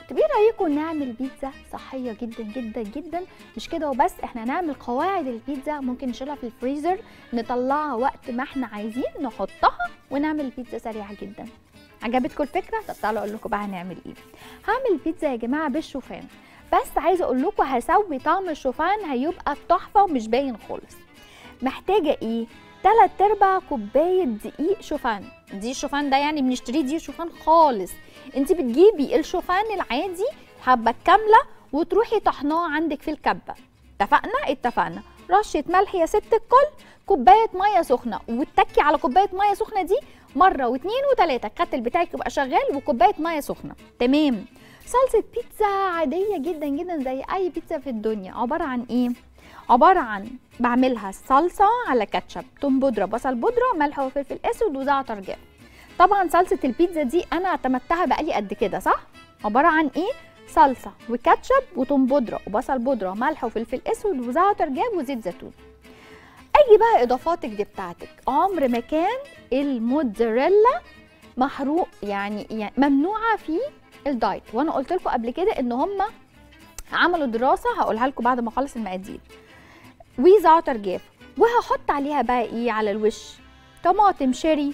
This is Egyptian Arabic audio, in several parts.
طب ايه رايكم نعمل بيتزا صحيه جدا جدا جدا مش كده وبس احنا نعمل قواعد البيتزا ممكن نشيلها في الفريزر نطلعها وقت ما احنا عايزين نحطها ونعمل بيتزا سريعه جدا عجبتكم الفكره طب تعالوا اقول لكم بقى هنعمل ايه هعمل بيتزا يا جماعه بالشوفان بس عايزه اقول لكم هسوي طعم الشوفان هيبقى تحفه ومش باين خالص محتاجه ايه تلات ارباع كوبايه دقيق شوفان دي الشوفان ده يعني بنشتريه دي شوفان خالص انت بتجيبي الشوفان العادي حبه كامله وتروحي طحناه عندك في الكبه اتفقنا اتفقنا رشه ملح يا ست الكل كوبايه ميه سخنه وتتكي على كوبايه ميه سخنه دي مره واثنين وثلاثه الكتل بتاعك يبقى شغال وكوبايه ميه سخنه تمام صلصه بيتزا عاديه جدا جدا زي اي بيتزا في الدنيا عباره عن ايه عباره عن بعملها صلصه على كاتشب توم بودره بصل بودره ملح وفلفل اسود وزعتر جاف طبعا صلصه البيتزا دي انا اعتمدتها بقالي قد كده صح عباره عن ايه صلصه وكاتشب وتوم بودره وبصل بودره ملح وفلفل اسود وزعتر جاف وزيت زيتون اي بقى اضافاتك دي بتاعتك عمر ما كان الموتزاريلا محروق يعني, يعني ممنوعه في الدايت وانا قلت لكم قبل كده ان هم عملوا دراسه هقولها لكم بعد ما اخلص المقادير وزعتر جاف وهحط عليها بقى ايه على الوش طماطم شيري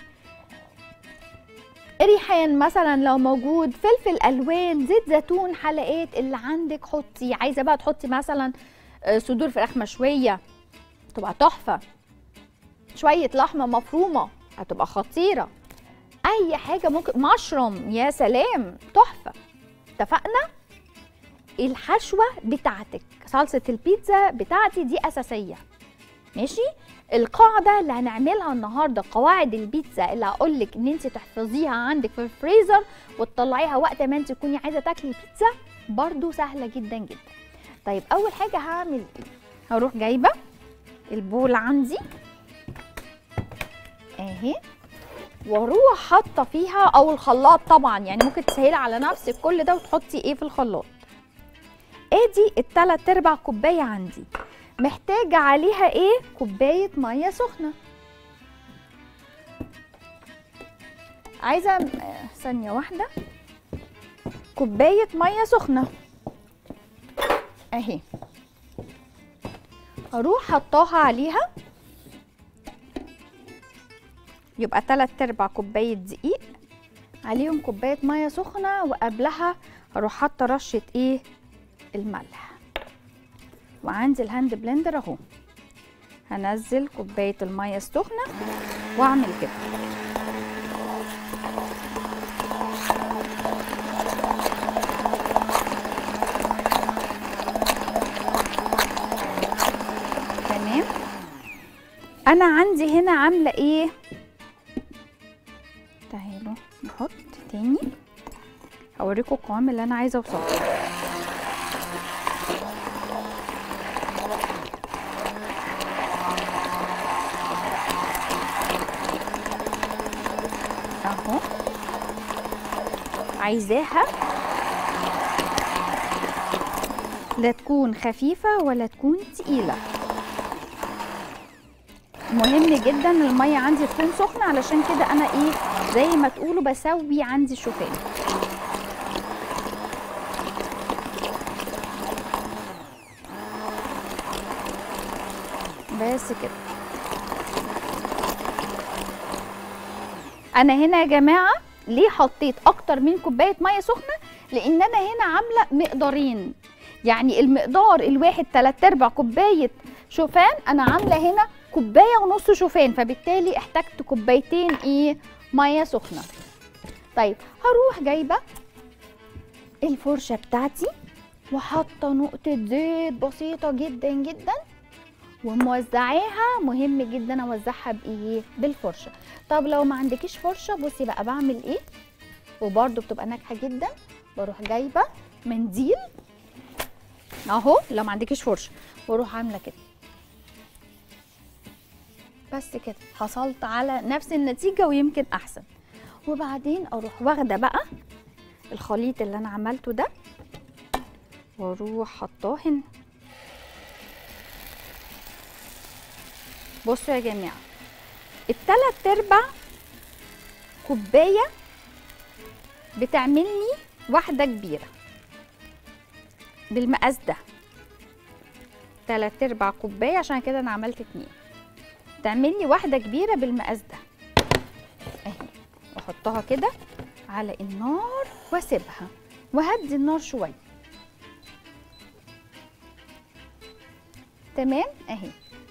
ريحان مثلا لو موجود فلفل الوان زيت زيتون حلقات اللي عندك حطي عايزه بقى تحطي مثلا آه، صدور فراخ مشويه تبقى تحفه شويه لحمه مفرومه هتبقى خطيره اي حاجه ممكن مشروم يا سلام تحفه اتفقنا الحشوه بتاعتك صلصه البيتزا بتاعتي دي اساسيه ماشي القاعده اللي هنعملها النهارده قواعد البيتزا اللي هقول لك ان انت تحفظيها عندك في الفريزر وتطلعيها وقت ما انت تكوني عايزه تاكلي بيتزا برضو سهله جدا جدا طيب اول حاجه هعمل ايه هروح جايبه البول عندي اهي واروح حاطه فيها او الخلاط طبعا يعني ممكن تسهلي على نفسك كل ده وتحطي ايه في الخلاط ادي التلات ارباع كوبايه عندي محتاجه عليها ايه كوبايه ميه سخنه عايزه آه، ثانيه واحده كوبايه ميه سخنه اهي هروح حطاها عليها يبقى تلات ارباع كوبايه دقيق عليهم كوبايه ميه سخنه وقبلها هروح حاطه رشه ايه الملح وعندي الهاند بلندر اهو هنزل كوبايه الميه السخنه واعمل كده تمام انا عندي هنا عامله ايه تعالوا نحط تاني هوريكم القوام اللي انا عايزه اوصله اهو عايزاها لا تكون خفيفة ولا تكون تقيلة مهم جدا المية عندي تكون سخنة علشان كده انا ايه زي ما تقولوا بسوي عندي شوفان بس كده انا هنا يا جماعه ليه حطيت اكتر من كوبايه ميه سخنه لان انا هنا عامله مقدارين يعني المقدار الواحد تلات ارباع كوبايه شوفان انا عامله هنا كوبايه ونص شوفان فبالتالي احتجت كوبايتين ايه ميه سخنه طيب هروح جايبه الفرشه بتاعتي وحاطه نقطه زيت بسيطه جدا جدا وموزعاها مهم جدا اوزعها بايه بالفرشه طب لو ما عندكيش فرشه بصي بقى بعمل ايه وبرده بتبقى ناجحه جدا بروح جايبه منديل اهو لو ما عندكيش فرشه واروح عامله كده بس كده حصلت على نفس النتيجه ويمكن احسن وبعدين اروح واخده بقى الخليط اللي انا عملته ده واروح حطاه هنا بصوا يا جماعه التلات ارباع كوبايه بتعمل لي واحده كبيره بالمقاس ده تلات ارباع كوبايه عشان كده انا عملت اتنين تعمل لي واحده كبيره بالمقاس ده اهي واحطها كده على النار واسيبها وهدي النار شويه تمام اهي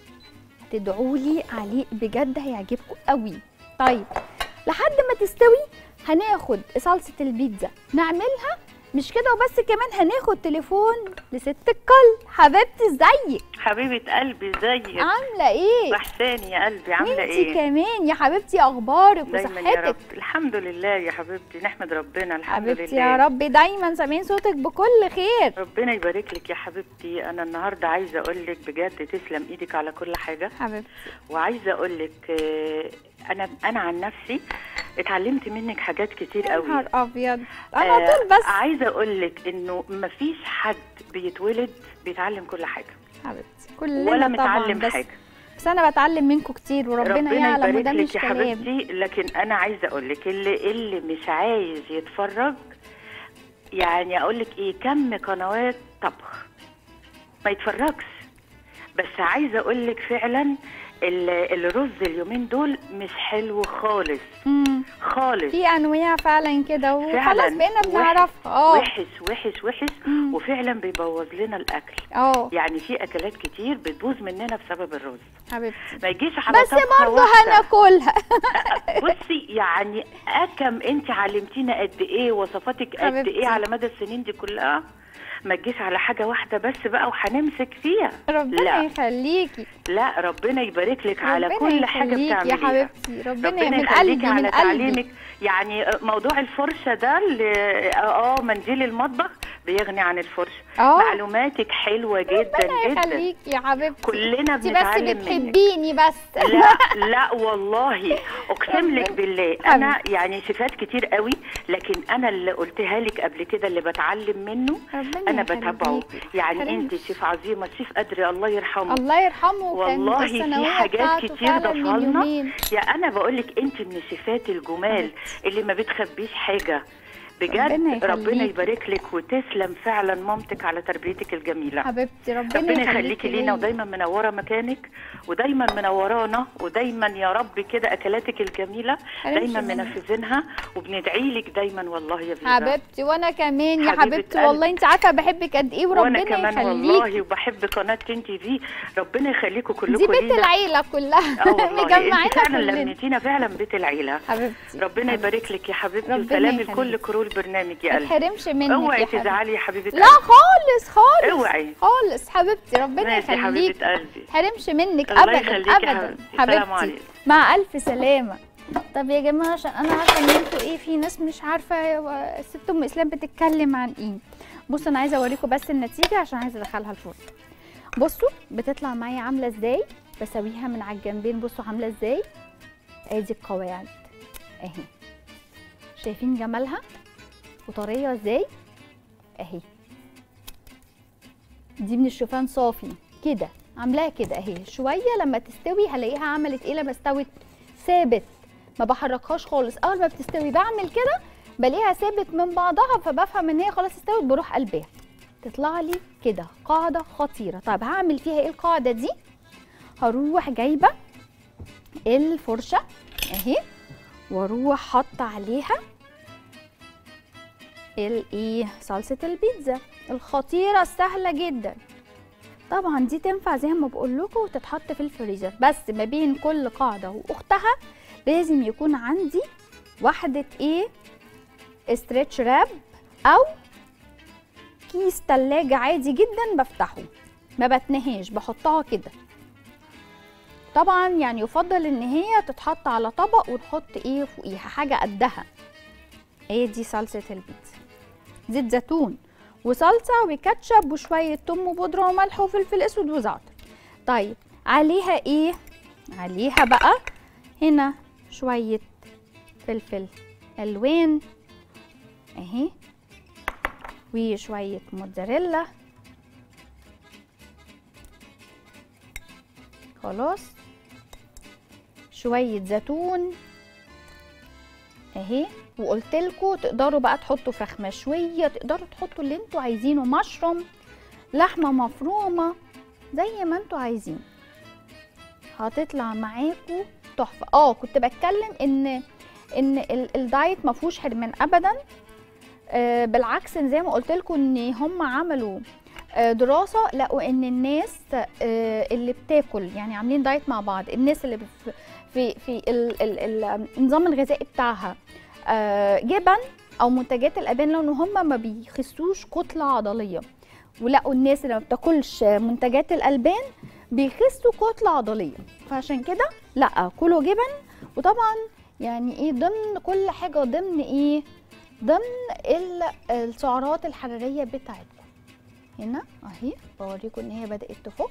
هتدعوا لي عليه بجد هيعجبكم قوي طيب لحد ما تستوي هناخد صلصه البيتزا نعملها مش كده وبس كمان هناخد تليفون لست الكل حبيبتي ازيك حبيبة قلبي ازيك عامله ايه وحشاني يا قلبي عاملة وانتي ايه كمان يا حبيبتي اخبارك دايما يا وصحتك رب الحمد لله يا حبيبتي نحمد ربنا الحمد حبيبتي لله يا رب دايما سامعين صوتك بكل خير ربنا يبارك لك يا حبيبتي انا النهارده عايزه اقول لك بجد تسلم ايدك على كل حاجه حبيبتي وعايزه اقول لك آه، انا انا عن نفسي اتعلمت منك حاجات كتير يا قوي نهار ابيض آه، انا طول بس عايزه اقول لك انه مفيش حد بيتولد بيتعلم كل حاجه حبيبتي كلنا ولا طبعا متعلم بس حاجه بس انا بتعلم منكم كتير وربنا يعلم يبارك وده لك مش يا كلام حبيبتي لكن انا عايزه اقول لك اللي اللي مش عايز يتفرج يعني اقول لك ايه كم قنوات طبخ ما يتفرجش بس عايزه اقول لك فعلا ال- الرز اليومين دول مش حلو خالص مم. خالص في انواع فعلا كده وخلاص فعلا بقينا وحش- بنعرفها اه وحش وحش وحش مم. وفعلا بيبوظ لنا الاكل اه يعني في اكلات كتير بتبوظ مننا بسبب الرز حبيبتي ما يجيش على بس طبخة برضه واحدة. هناكلها بصي يعني اكم انت علمتينا قد ايه وصفاتك قد حبيبتي. ايه على مدى السنين دي كلها ما تجيش على حاجه واحده بس بقى وهنمسك فيها ربنا لا يخليكي لا ربنا يبارك لك على ربنا كل حاجه يخليكي يا بتعمليها حبيبتي ربنا, ربنا من يخليكي قلبي على من قلبي تعليمك يعني موضوع الفرشه ده اللي اه منديل المطبخ بيغني عن الفرشه اه معلوماتك حلوه جدا ربنا جدا يخليكي يا حبيبتي كلنا انت بس بنتعلم منك بتحبيني بس لا لا والله اقسم لك ربنا- بالله انا يعني صفات كتير قوي لكن انا اللي قلتها لك قبل كده اللي بتعلم منه ربنا انا يخليكي. بتابعه يعني حرمش. انت شيف عظيمه شيف قدري الله يرحمه الله يرحمه كان والله في الثانوية حاجات بتاعته كتير فعلا ضافها من لنا. يومين. يا انا بقول لك انت من الشيفات الجمال اللي ما بتخبيش حاجه ربنا بجد ربنا يخليكي. يبارك لك وتسلم فعلا مامتك على تربيتك الجميله حبيبتي ربنا, ربنا يخليكي لينا ليا. ودايما منوره مكانك ودايما منورانا ودايما يا رب كده اكلاتك الجميله حرمش دايما منك. منفذينها وبندعي لك دايما والله يا فيزا حبيبتي وانا كمان يا حبيبة حبيبتي قلبي. والله انت عارفه بحبك قد ايه وربنا وانا كمان يخليكي والله وبحب قناه تنتي دي ربنا يخليكم كلكم دي بيت لينا. العيله كلها اه والله مجمعينا انت فعلا كلنا لميتينا فعلا بيت العيله حبيبتي ربنا حبيبتي. يبارك لك يا حبيبتي ربنا وسلام يخليك. لكل كرو البرنامج يا ما قلبي تحرمش منك اوعي يا حبيبتي تزعلي يا حبيبه لا خالص خالص اوعي خالص حبيبتي ربنا ماشي يا يخليك حبيبه قلبي حرمش منك الله ابدا يخليك يا ابدا حبيبتي. سلام حبيبتي عليكم. مع الف سلامه طب يا جماعه عشان انا عارفه ان انتوا ايه في ناس مش عارفه هو الست ام اسلام بتتكلم عن ايه بصوا انا عايزه اوريكم بس النتيجه عشان عايزه ادخلها الفرن بصوا بتطلع معايا عامله ازاي بسويها من على الجنبين بصوا عامله ازاي ادي القواعد اهي شايفين جمالها وطريه ازاي اهي دي من الشوفان صافي كده عاملاها كده اهي شويه لما تستوي هلاقيها عملت ايه لما استوت ثابت ما بحركهاش خالص اول ما بتستوي بعمل كده بلاقيها ثابت من بعضها فبفهم ان هي خلاص استوت بروح قلبها تطلع لي كده قاعده خطيره طب هعمل فيها ايه القاعده دي هروح جايبه الفرشه اهي واروح حاطه عليها الايه صلصه البيتزا الخطيره السهله جدا طبعا دي تنفع زي ما بقول لكم وتتحط في الفريزر بس ما بين كل قاعده واختها لازم يكون عندي واحده ايه استرتش راب او كيس تلاجة عادي جدا بفتحه ما بتنهاش بحطها كده طبعا يعني يفضل ان هي تتحط على طبق ونحط ايه فوقيها حاجه قدها هي دي صلصه البيتزا زيت زيتون وصلصه وكاتشب وشويه توم وبودره وملح وفلفل اسود وزعتر طيب عليها ايه عليها بقى هنا شويه فلفل الوان اهي وشويه موتزاريلا خلاص شويه زيتون اهي وقلت لكم تقدروا بقى تحطوا فراخ مشويه تقدروا تحطوا اللي انتوا عايزينه مشروم لحمه مفرومه زي ما انتوا عايزين هتطلع معاكم تحفه اه كنت بتكلم ان ان ال- الدايت ما فيهوش حرمان ابدا آه، بالعكس إن زي ما قلت لكم ان هم عملوا آه، دراسه لقوا ان الناس آه، اللي بتاكل يعني عاملين دايت مع بعض الناس اللي في في, في ال ال ال النظام الغذائي بتاعها آه، جبن او منتجات الالبان لان هم ما بيخسوش كتله عضليه ولقوا الناس اللي ما بتاكلش منتجات الالبان بيخسوا كتله عضليه فعشان كده لا كلوا جبن وطبعا يعني ايه ضمن كل حاجه ضمن ايه ضمن ال- السعرات الحراريه بتاعتكم هنا اهي بوريكم ان هي بدات تفك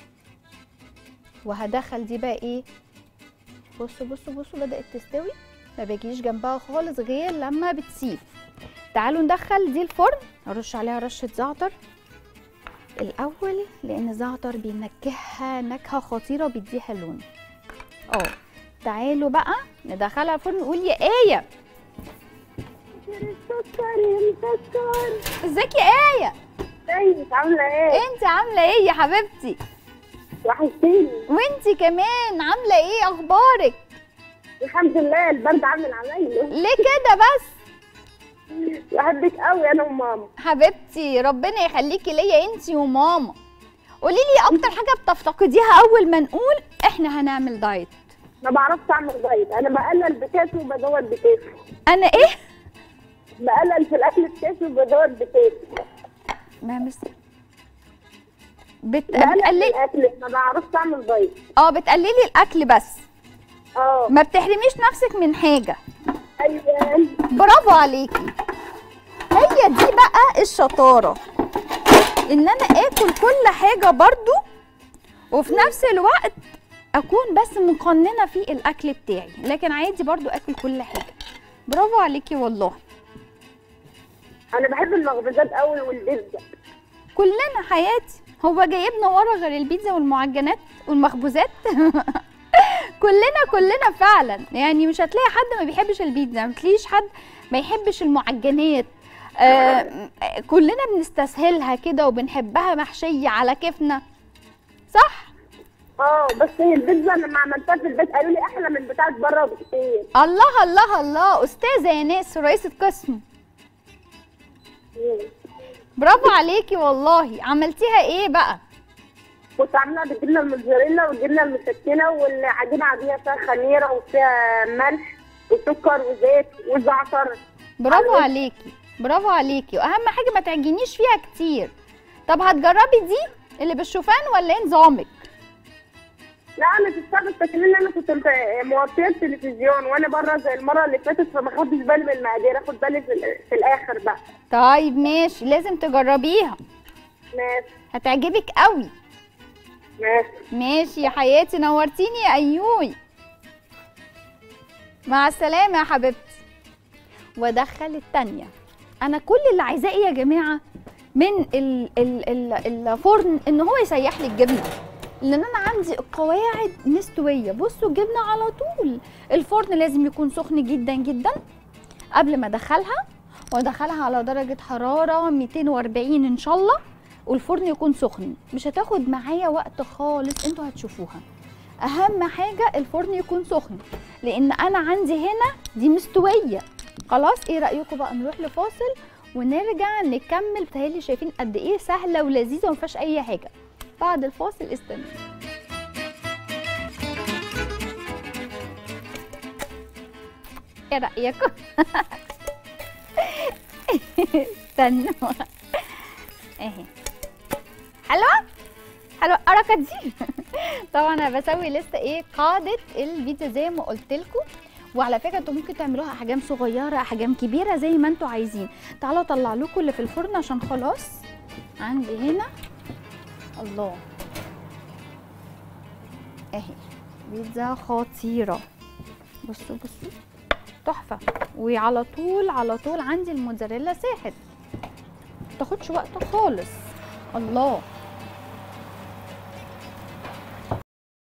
وهدخل دي بقى ايه بصوا بصوا بصوا بدات تستوي ما باجيش جنبها خالص غير لما بتسيب تعالوا ندخل دي الفرن ارش عليها رشه زعتر الاول لان الزعتر بينكهها نكهه خطيره وبيديها لون اه تعالوا بقى ندخلها الفرن نقول يا ايه مسكر يا مسكر ازيك يا ايه ازيك عاملة ايه؟ انت عامله ايه يا حبيبتي وحشتيني وانت كمان عامله ايه اخبارك الحمد لله البرد عامل عليا ليه كده بس بحبك قوي انا وماما حبيبتي ربنا يخليكي ليا انت وماما قولي لي اكتر حاجه بتفتقديها اول ما نقول احنا هنعمل دايت ما بعرفش اعمل دايت انا بقلل بكاسو وبدور بكاسو انا ايه بقلل في الاكل بكاسو وبدور بكاسو ما مس بت... بقلل في بتقللي الاكل ما بعرفش اعمل دايت اه بتقللي الاكل بس اه ما بتحرميش نفسك من حاجه ايوه برافو عليكي هي دي بقى الشطاره ان انا اكل كل حاجه برضو وفي نفس الوقت اكون بس مقننه في الاكل بتاعي لكن عادي برضو اكل كل حاجه برافو عليكي والله انا بحب المخبوزات قوي والبيتزا كلنا حياتي هو جايبنا ورا غير البيتزا والمعجنات والمخبوزات كلنا كلنا فعلا يعني مش هتلاقي حد ما بيحبش البيتزا ما تلاقيش حد ما يحبش المعجنات آه كلنا بنستسهلها كده وبنحبها محشية على كيفنا صح اه بس هي البيتزا لما عملتها في البيت قالوا لي احلى من بتاعت بره بكتير الله الله الله استاذة يا ناس رئيسة قسم برافو عليكي والله عملتيها ايه بقى كنت عاملها بالجبنه الموتزاريلا والجبنه المسكنه والعجينه عاديه فيها خميره وفيها ملح وسكر وزيت وزعتر برافو على- عليكي برافو عليكي واهم حاجه ما تعجنيش فيها كتير طب هتجربي دي اللي بالشوفان ولا ايه نظامك لا انا في السبب التكليل اللي انا كنت مت- موطيه التلفزيون وانا بره زي المره اللي فاتت فما خدتش بالي من المقادير اخد بالي في, ال- في الاخر بقى طيب ماشي لازم تجربيها ماشي هتعجبك قوي ماشي ماشي يا حياتي نورتيني يا ايوي مع السلامه يا حبيبتي وادخل التانية انا كل اللي عايزاه ايه يا جماعه من ال ال ال الفرن ان هو يسيح لي الجبنه لان انا عندي القواعد مستويه بصوا الجبنه على طول الفرن لازم يكون سخن جدا جدا قبل ما ادخلها وادخلها على درجه حراره 240 ان شاء الله والفرن يكون سخن مش هتاخد معايا وقت خالص انتوا هتشوفوها اهم حاجه الفرن يكون سخن لان انا عندي هنا دي مستويه خلاص ايه رايكم بقى نروح لفاصل ونرجع نكمل بتهيألي شايفين قد ايه سهله ولذيذه وما فيهاش اي حاجه بعد الفاصل استنوا ايه رايكم استنوا اهي حلوه حلوه الحركه دي طبعا انا بسوي لسه ايه قاعده البيتزا زي ما قلت لكم وعلى فكره انتوا ممكن تعملوها احجام صغيره احجام كبيره زي ما انتوا عايزين تعالوا اطلع لكم اللي في الفرن عشان خلاص عندي هنا الله اهي بيتزا خطيره بصوا بصوا تحفه وعلى طول على طول عندي الموتزاريلا ساحت تاخدش وقت خالص الله